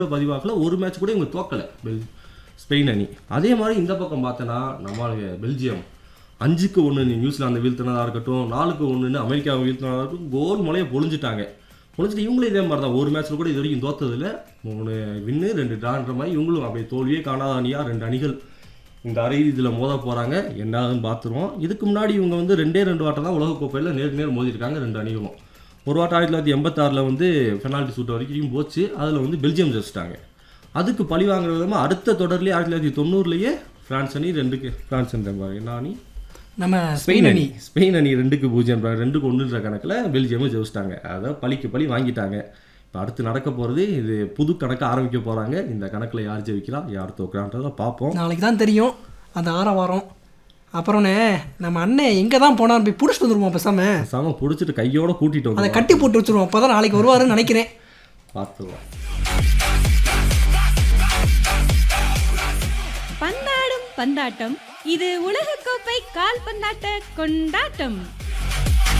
பதிவாகல ஒரு மேட்ச் கூட இவங்க தோக்கலை பெல் ஸ்பெயின் அணி அதே மாதிரி இந்த பக்கம் பார்த்தோன்னா நம்மளுக்கு பெல்ஜியம் அஞ்சுக்கு ஒன்று நியூசிலாந்து வீழ்த்தினதாக இருக்கட்டும் நாலுக்கு ஒன்றுன்னு அமெரிக்காவை வீழ்த்தினதாக இருக்கட்டும் கோல் முளைய பொழிஞ்சிட்டாங்க பொழிஞ்சிட்டு இவங்களும் இதே மாதிரி தான் ஒரு மேட்ச்சில் கூட இது வரைக்கும் தோத்ததில்ல மூணு வின்னு ரெண்டு ட்ரான்ற மாதிரி இவங்களும் அப்படியே தோல்வியே காணாத அணியாக ரெண்டு அணிகள் இந்த அரை இதில் மோத போகிறாங்க என்னதுன்னு பார்த்துருவோம் இதுக்கு முன்னாடி இவங்க வந்து ரெண்டே ரெண்டு வாட்டம் தான் உலகக்கோப்பையில் நேருக்கு நேர் மோதிருக்காங்க ரெண்டு அணிகளும் ஒரு வாட்டம் ஆயிரத்தி தொள்ளாயிரத்தி எண்பத்தாறில் வந்து பெனால்ட்டி சூட் வரைக்கும் போச்சு அதில் வந்து பெல்ஜியம் ஜெயிச்சிட்டாங்க அதுக்கு பழி வாங்குற விதமாக அடுத்த தொடர்லேயே ஆயிரத்தி தொள்ளாயிரத்தி தொண்ணூறுலேயே ஃப்ரான்ஸ் அணி ரெண்டுக்கு ஃப்ரான்ஸ் என்ன அணி நம்ம ஸ்பெயின் அணி ஸ்பெயின் அணி ரெண்டுக்கு பூஜ்ஜியம் ரெண்டுக்கு ஒன்றுன்ற கணக்கில் பெல்ஜியமும் ஜெயிச்சிட்டாங்க அதை பழிக்கு பழி வாங்கிட்டாங்க இப்போ அடுத்து நடக்க போகிறது இது புது கணக்கு ஆரம்பிக்க போகிறாங்க இந்த கணக்கில் யார் ஜெயிக்கிறா யார் தோக்குறான்றதை பார்ப்போம் நாளைக்கு தான் தெரியும் அந்த ஆரவாரம் அப்புறம்ண்ணே நம்ம அண்ணன் எங்கே தான் போனார் போய் பிடிச்சிட்டு வந்துருவோம் பேசாம சாம பிடிச்சிட்டு கையோட கூட்டிட்டு அதை வந்து கட்டி போட்டு வச்சிருவோம் அப்போ தான் நாளைக்கு வருவாருன்னு நினைக்கிறேன் பார்த்துருவோம் பந்தாடும் பந்தாட்டம் இது உலகக்கோப்பை கால்பந்தாட்ட கொண்டாட்டம்